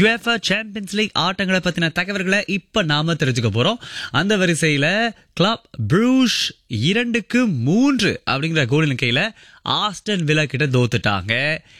UEFA champions league ஆட்டங்களை பத்தின தகவல்களை இப்ப நாம தெரிஞ்சுக்க போறோம் அந்த வரிசையில கிளப் ப்ரூஷ் இரண்டுக்கு மூன்று அப்படிங்கிற கோலின் கையில ஆஸ்டன் விலா கிட்ட தோத்துட்டாங்க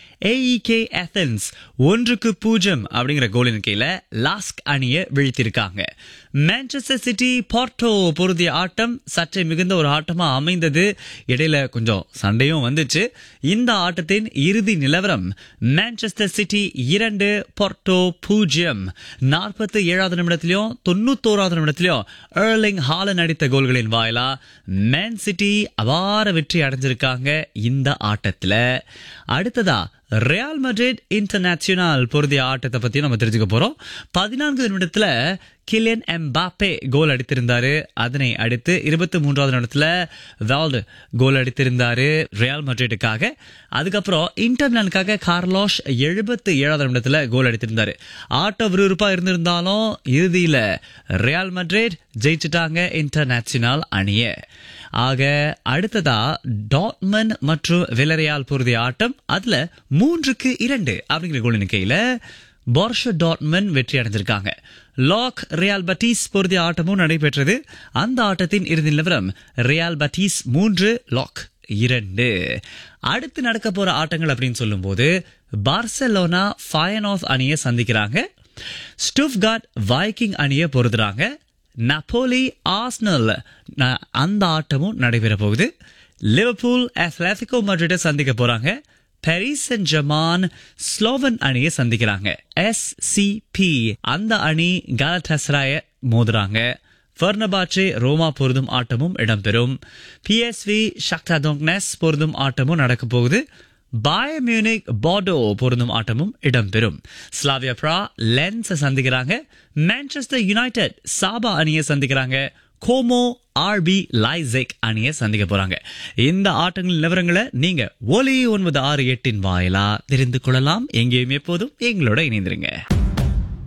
ஏஇகே ஏத்தன்ஸ் ஒன்றுக்கு பூஜ்ஜியம் அப்படிங்கிற கோலின் கையில லாஸ்க் அணியை வீழ்த்திருக்காங்க மான்செஸ்டர் சிட்டி போர்ட்டோ பொருதிய ஆட்டம் சற்றே மிகுந்த ஒரு ஆட்டமா அமைந்தது இடையில கொஞ்சம் சண்டையும் வந்துச்சு இந்த ஆட்டத்தின் இறுதி நிலவரம் மான்செஸ்டர் சிட்டி இரண்டு போர்ட்டோ பூஜ்ஜியம் நாற்பத்தி ஏழாவது நிமிடத்திலையும் தொண்ணூத்தோராவது நிமிடத்திலையும் ஏர்லிங் ஹாலன் அடித்த கோல்களின் வாயிலா மேன் சிட்டி அபார வெற்றி அடைஞ்சிருக்காங்க இந்த ஆட்டத்துல அடுத்ததா ரியால் மட்ரிட் இன்டர்நேஷனல் பொருதிய ஆட்டத்தை பத்தி நம்ம தெரிஞ்சுக்க போறோம் பதினான்கு நிமிடத்துல கிலியன் எம்பாப்பே கோல் அடித்திருந்தாரு அதனை அடுத்து இருபத்தி மூன்றாவது நிமிடத்துல வால்டு கோல் அடித்திருந்தாரு ரியால் மட்ரிட்டுக்காக அதுக்கப்புறம் இன்டர்னலுக்காக கார்லோஷ் எழுபத்தி ஏழாவது நிமிடத்துல கோல் அடித்திருந்தாரு ஆட்ட விறுவிறுப்பா இருந்திருந்தாலும் இறுதியில ரியால் மட்ரிட் ஜெயிச்சிட்டாங்க இன்டர்நேஷனல் அணிய ஆக அடுத்ததா டாட்மன் மற்றும் விலரியால் பொருதிய ஆட்டம் அதுல மூன்றுக்கு இரண்டு அப்படிங்கிற கோல் எண்ணிக்கையில போர்ஷ டாட்மன் வெற்றி அடைஞ்சிருக்காங்க லாக் ரியால் பட்டீஸ் பொருதிய ஆட்டமும் நடைபெற்றது அந்த ஆட்டத்தின் இறுதி நிலவரம் ரியால் பட்டீஸ் மூன்று லாக் இரண்டு அடுத்து நடக்க போற ஆட்டங்கள் அப்படின்னு சொல்லும்போது பார்சலோனா ஃபயனாஸ் அணியை சந்திக்கிறாங்க ஸ்டுஃப்கார்ட் வைக்கிங் அணியை பொருதுறாங்க நப்போலி ஆஸ்னல் அந்த ஆட்டமும் நடைபெற போகுது லிவர்பூல் அத்லetico மட்ரிட்டை சந்திக்க போறாங்க பெரிஸ் அண்ட் ஜமான் ஸ்லோவன் அணியை சந்திக்கிறாங்க எஸ்சிபி அந்த அணி காலடஸ்ராய மோதுறாங்க ஃபர்னபாச்சே ரோமா பொருதும் ஆட்டமும் இடம்பெறும் பிஎஸ்வி ஷக்டா டோங்னஸ் பொருதும் ஆட்டமும் நடக்க போகுது பாய மியூனிக் பாடோ பொருந்தும் ஆட்டமும் இடம்பெறும் ஸ்லாவியா பிரா லென்ஸ் சந்திக்கிறாங்க மான்செஸ்டர் யுனைடெட் சாபா அணியை சந்திக்கிறாங்க கோமோ ஆர்பி லைசெக் அணியை சந்திக்க போறாங்க இந்த ஆட்டங்கள் நிலவரங்களை நீங்க ஒலி ஒன்பது ஆறு எட்டின் வாயிலா தெரிந்து கொள்ளலாம் எங்கேயும் எப்போதும் எங்களோட இணைந்திருங்க